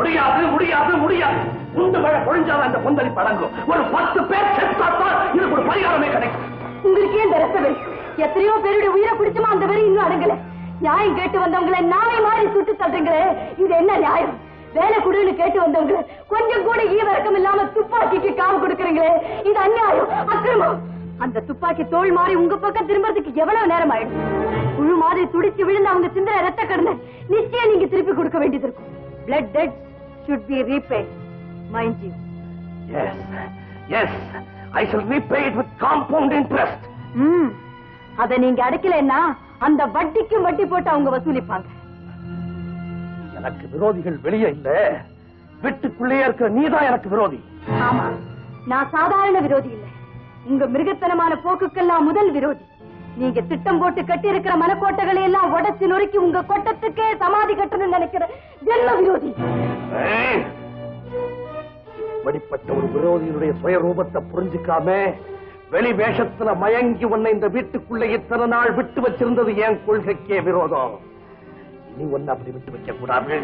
முடியாது முடியாது முடியாது உண்டு மழை பொழிஞ்சாதான் அந்த கொந்தளிப்பு அடங்கும் ஒரு பத்து பேர் செத்தாத்தான் இதுக்கு ஒரு பரிகாரமே கிடைக்கும் உங்களுக்கு ஏன் இந்த ரத்த வெறி எத்தனையோ பேருடைய உயிரை பிடிச்சுமா அந்த வெறி இன்னும் அடங்கல நியாயம் கேட்டு வந்தவங்களை நாமே மாதிரி சுட்டு தள்ளுறீங்களே இது என்ன நியாயம் வேலை குடுன்னு கேட்டு வந்தவங்க கொஞ்சம் கூட ஈவரக்கம் இல்லாம துப்பாக்கிக்கு காவு கொடுக்கறீங்களே இது அநியாயம் அக்கிரமம் அந்த துப்பாக்கி தோல் மாறி உங்க பக்கம் திரும்பறதுக்கு எவ்வளவு நேரம் ஆயிடும் புழு மாதிரி துடிச்சு விழுந்து அவங்க சிந்தன ரத்த கடனை நிச்சயம் நீங்க திருப்பி கொடுக்க வேண்டியது இருக்கும் blood debt should be repaid mind you yes yes I shall repay it with compound interest hmm அத நீங்க அடைக்கலைன்னா அந்த வட்டிக்கும் வட்டி போட்டு அவங்க வசூலிப்பாங்க எனக்கு விரோதிகள் வெளியே இல்ல வீட்டுக்குள்ளேயே இருக்கிற நீதான் எனக்கு விரோதி ஆமா நான் சாதாரண விரோதி இல்ல உங்க மிருகத்தனமான போக்குக்கெல்லாம் முதல் விரோதி நீங்க திட்டம் போட்டு கட்டி இருக்கிற மனக்கோட்டைகளை எல்லாம் உடைச்சு நொறுக்கி உங்க கொட்டத்துக்கே சமாதி கட்டணும்னு நினைக்கிற ஜென்ம விரோதி ஏய்! இப்படிப்பட்ட ஒரு விரோதியினுடைய சுயரூபத்தை புரிஞ்சுக்காம வெளி வேஷத்துல மயங்கி உன்னை இந்த வீட்டுக்குள்ள இத்தனை நாள் விட்டு வச்சிருந்தது என் கொள்கைக்கே விரோதம் இனி ஒன்னு அப்படி விட்டு வைக்க கூடாது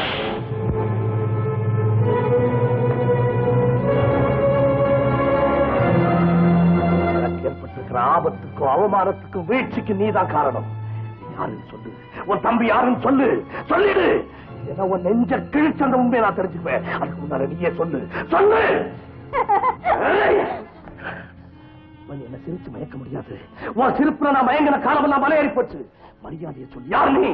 எனக்கு ஏற்பட்டிருக்கிற ஆபத்துக்கும் அவமானத்துக்கும் வீழ்ச்சிக்கும் நீதான் காரணம் நீ யாருன்னு சொல்லு உன் தம்பி யாருன்னு சொல்லு சொல்லிடு ஏதோ உன் நெஞ்ச கிழிச்சு அந்த உண்மையை நான் தெரிஞ்சுக்குவேன் அதுக்கு முன்னால நீயே சொல்லு சொல்லு ஏய்! மணி என்ன சிரிச்சு மயக்க முடியாது உன் சிரிப்புல நான் மயங்கின காலமெல்லாம் மலையேறி போச்சு மரியாதையை சொல்லு யார் நீ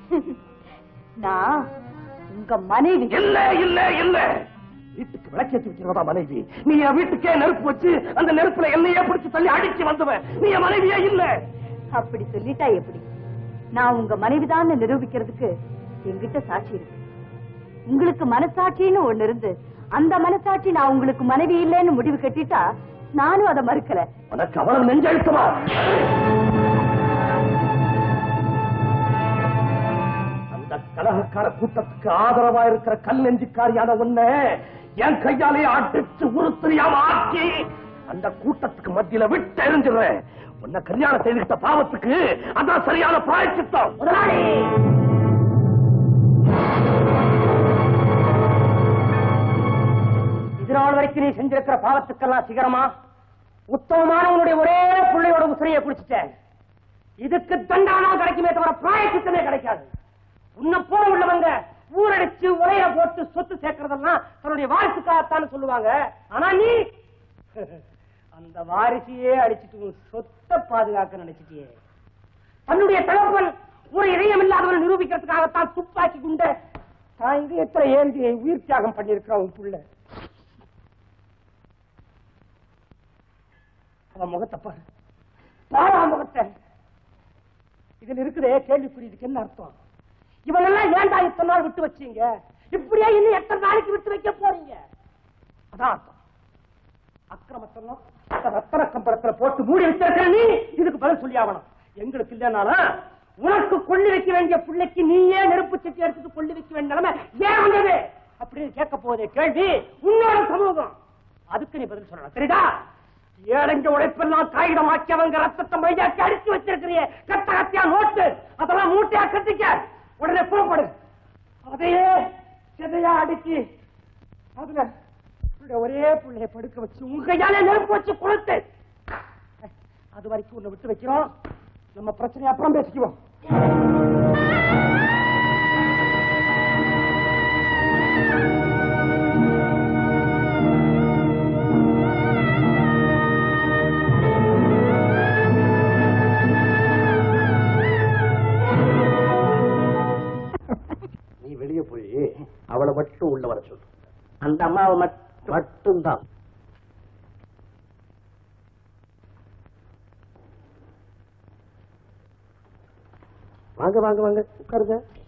நான் உங்க மனைவி இல்ல இல்ல இல்ல வீட்டுக்கு விளக்கேற்றி வைக்கிறதா மனைவி நீ என் வீட்டுக்கே நெருப்பு வச்சு அந்த நெருப்புல என்னையே பிடிச்சு தள்ளி அடிச்சு வந்தவன் நீ என் மனைவியே இல்ல அப்படி சொல்லிட்டா எப்படி நான் உங்க மனைவிதான் நிரூபிக்கிறதுக்கு என்கிட்ட சாட்சி இருக்கு உங்களுக்கு மனசாட்சின்னு ஒண்ணு இருந்து அந்த மனசாட்சி நான் உங்களுக்கு மனைவி இல்லைன்னு முடிவு கட்டிட்டா நானும் அதை மறுக்கல உனக்கு அவ்வளவு நெஞ்செழுத்தமா அந்த கலகக்கார கூட்டத்துக்கு ஆதரவா இருக்கிற கல் நெஞ்சுக்காரியான உன்னை என் கையாலே அடிச்சு உருத்திரியாம ஆக்கி அந்த கூட்டத்துக்கு மத்தியில விட்டு எரிஞ்சிடுறேன் உன்னை கல்யாணம் செய்துகிட்ட பாவத்துக்கு அதான் சரியான பிராயச்சித்தம் முதலாளி இது நாள் வரைக்கும் நீ செஞ்சிருக்கிற பாவத்துக்கெல்லாம் சிகரமா உத்தமமானவனுடைய ஒரே பிள்ளையோட உசிரையை குடிச்சிட்டேன் இதுக்கு தண்டானா கிடைக்குமே தவிர பிராயச்சித்தமே கிடைக்காது உன்னை போல உள்ளவங்க ஊரடிச்சு உரைய போட்டு சொத்து சேர்க்கறதெல்லாம் தன்னுடைய வாரிசுக்காகத்தான் சொல்லுவாங்க ஆனா நீ அந்த வாரிசையே அடிச்சிட்டு உன் சொத்தை பாதுகாக்க நினைச்சிட்டியே தன்னுடைய தகப்பன் ஒரு இதயம் இல்லாதவன் நிரூபிக்கிறதுக்காகத்தான் துப்பாக்கி குண்ட தான் இதயத்துல ஏந்தி உயிர் தியாகம் பண்ணியிருக்கிறான் உன் புள்ள அவன் முகத்தை பாரு பாரா முகத்தை இதுல இருக்குதே கேள்விக்குறி இதுக்கு என்ன அர்த்தம் இவனெல்லாம் ஏன்டா இத்தனை நாள் விட்டு வச்சீங்க இப்படியே இன்னும் எத்தனை நாளைக்கு விட்டு வைக்க போறீங்க அதான் அர்த்தம் அக்கிரமத்தெல்லாம் ரத்தன கம்பளத்துல போட்டு மூடி வச்சிருக்கிற நீ இதுக்கு பதில் சொல்லி ஆகணும் எங்களுக்கு இல்லைனாலும் உனக்கு கொள்ளி வைக்க வேண்டிய பிள்ளைக்கு நீயே நெருப்பு சட்டி எடுத்துட்டு கொள்ளி வைக்க வேண்டிய நிலைமை ஏன் வந்தது அப்படின்னு கேட்க போதே கேள்வி உன்னோட சமூகம் அதுக்கு நீ பதில் சொல்லணும் சரிடா ஏழைங்க உழைப்பெல்லாம் காகிதமாக்கியவங்க ரத்தத்தை மையாக்கி அடிச்சு வச்சிருக்கிறியே கட்ட கத்தியா நோட்டு அதெல்லாம் மூட்டையா கட்டிக்க உடனே புறப்படு அதையே சிதையா அடிச்சு அதுல உன்னுடைய ஒரே பிள்ளைய படுக்க வச்சு உங்க கையால நெருப்பு வச்சு கொளுத்து அது வரைக்கும் உன்னை விட்டு வைக்கிறோம் நம்ம பிரச்சனையை அப்புறம் பேசிக்குவோம் நீ வெளியே போய் அவளை மட்டும் உள்ள வர சொல்லு அந்த அம்மாவை மட்டும் மட்டும்தான் வாங்க வாங்க வாங்க உட்காருங்க